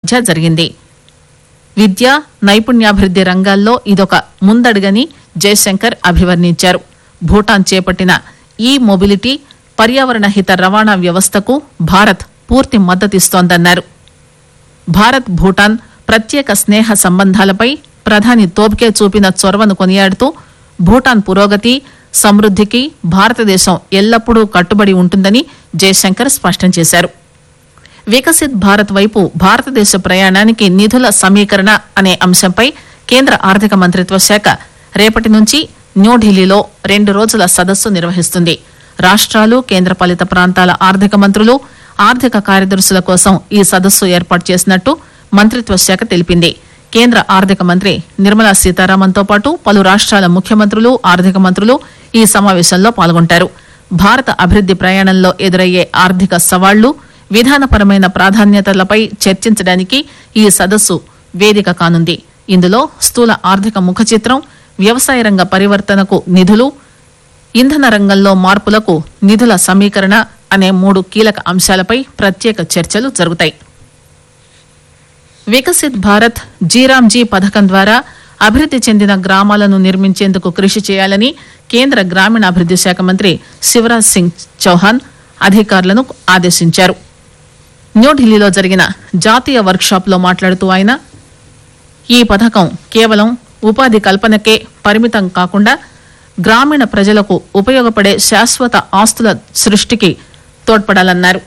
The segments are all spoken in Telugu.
మధ్య జరిగింది విద్య నైపుణ్యాభివృద్ది రంగాల్లో ఇదొక ముందడుగని జయశంకర్ అభివర్ణించారు భూటాన్ చేపట్టిన ఈ మొబిలిటీ పర్యావరణ హిత రవాణా వ్యవస్థకు భారత్ పూర్తి మద్దతిస్తోందన్నారు భారత్ భూటాన్ ప్రత్యేక స్నేహ సంబంధాలపై ప్రధాని తోబ్కే చూపిన చొరవను కొనియాడుతూ భూటాన్ పురోగతి సమృద్దికి భారతదేశం ఎల్లప్పుడూ కట్టుబడి ఉంటుందని జయశంకర్ స్పష్టం చేశారు వికసిత్ భారత్ వైపు భారతదేశ ప్రయాణానికి నిధుల సమీకరణ అనే అంశంపై కేంద్ర ఆర్థిక మంత్రిత్వ శాఖ రేపటి నుంచి న్యూఢిల్లీలో రెండు రోజుల సదస్సు నిర్వహిస్తుంది రాష్ట్రాలు కేంద్రపాలిత ప్రాంతాల ఆర్థిక మంత్రులు ఆర్థిక కార్యదర్శుల కోసం ఈ సదస్సు ఏర్పాటు చేసినట్టు మంత్రిత్వ శాఖ తెలిపింది కేంద్ర ఆర్థిక మంత్రి నిర్మలా సీతారామన్తో పాటు పలు రాష్ట్రాల ముఖ్యమంత్రులు ఆర్థిక మంత్రులు ఈ సమావేశంలో పాల్గొంటారు భారత అభివృద్ది ప్రయాణంలో ఎదురయ్యే ఆర్థిక సవాళ్లు విధానపరమైన ప్రాధాన్యతలపై చర్చించడానికి ఈ సదస్సు వేదిక కానుంది ఇందులో స్థూల ఆర్థిక ముఖ చిత్రం వ్యవసాయ రంగ పరివర్తనకు నిధులు ఇంధన రంగంలో మార్పులకు నిధుల సమీకరణ అనే మూడు కీలక అంశాలపై ప్రత్యేక చర్చలు జరుగుతాయి వికసిత్ భారత్ జీరాంజీ పథకం ద్వారా అభివృద్ది చెందిన గ్రామాలను నిర్మించేందుకు కృషి చేయాలని కేంద్ర గ్రామీణాభివృద్ది శాఖ మంత్రి శివరాజ్ సింగ్ చౌహాన్ అధికారులను ఆదేశించారు న్యూఢిల్లీలో జరిగిన జాతీయ వర్క్షాప్ లో మాట్లాడుతూ ఆయన ఈ పథకం కేవలం ఉపాధి కల్పనకే పరిమితం కాకుండా గ్రామీణ ప్రజలకు ఉపయోగపడే శాశ్వత ఆస్తుల సృష్టికి తోడ్పడాలన్నారు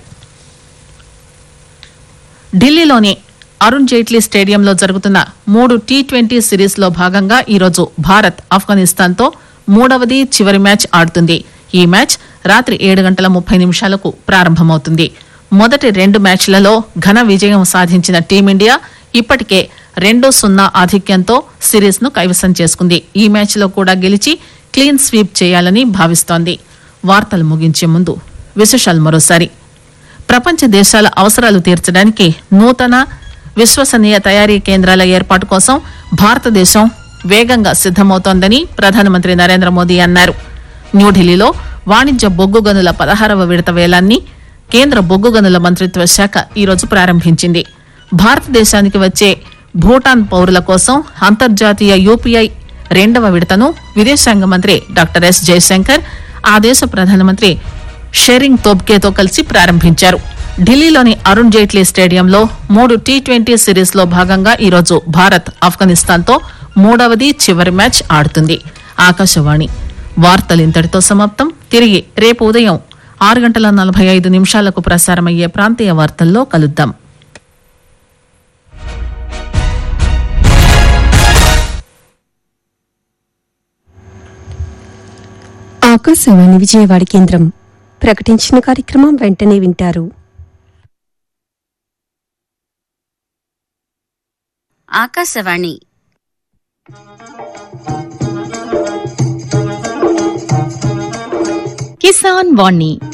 ఢిల్లీలోని అరుణ్ జైట్లీ స్టేడియంలో జరుగుతున్న మూడు టీ ట్వంటీ సిరీస్ లో భాగంగా ఈరోజు భారత్ ఆఫ్ఘనిస్తాన్ తో మూడవది చివరి మ్యాచ్ ఆడుతుంది ఈ మ్యాచ్ రాత్రి ఏడు గంటల ముప్పై నిమిషాలకు ప్రారంభమవుతుంది మొదటి రెండు మ్యాచ్లలో ఘన విజయం సాధించిన టీమిండియా ఇప్పటికే రెండు సున్నా ఆధిక్యంతో సిరీస్ ను కైవసం చేసుకుంది ఈ మ్యాచ్ లో కూడా గెలిచి క్లీన్ స్వీప్ చేయాలని భావిస్తోంది వార్తలు ముగించే ముందు విశేషాలు మరోసారి ప్రపంచ దేశాల అవసరాలు తీర్చడానికి నూతన విశ్వసనీయ తయారీ కేంద్రాల ఏర్పాటు కోసం భారతదేశం వేగంగా సిద్దమవుతోందని ప్రధానమంత్రి నరేంద్ర మోదీ అన్నారు న్యూఢిల్లీలో వాణిజ్య బొగ్గు గనుల పదహారవ విడత వేలాన్ని కేంద్ర బొగ్గు గనుల మంత్రిత్వ శాఖ ఈరోజు ప్రారంభించింది భారతదేశానికి వచ్చే భూటాన్ పౌరుల కోసం అంతర్జాతీయ యూపీఐ రెండవ విడతను విదేశాంగ మంత్రి డాక్టర్ ఎస్ జయశంకర్ ఆ దేశ ప్రధానమంత్రి షెరింగ్ తోబ్కేతో కలిసి ప్రారంభించారు ఢిల్లీలోని అరుణ్ జైట్లీ స్టేడియంలో మూడు టీ ట్వంటీ సిరీస్ లో భాగంగా ఈరోజు భారత్ ఆఫ్ఘనిస్తాన్ తో మూడవది చివరి మ్యాచ్ ఆడుతుంది ఆకాశవాణి వార్తలు ఇంతటితో సమాప్తం తిరిగి రేపు ఉదయం ఆరు గంటల నలభై ఐదు నిమిషాలకు ప్రసారమయ్యే ప్రాంతీయ వార్తల్లో కలుద్దాం ఆకాశవాణి విజయవాడ కేంద్రం ప్రకటించిన కార్యక్రమం వెంటనే వింటారు ఆకాశవాణి కిసాన్ వాణి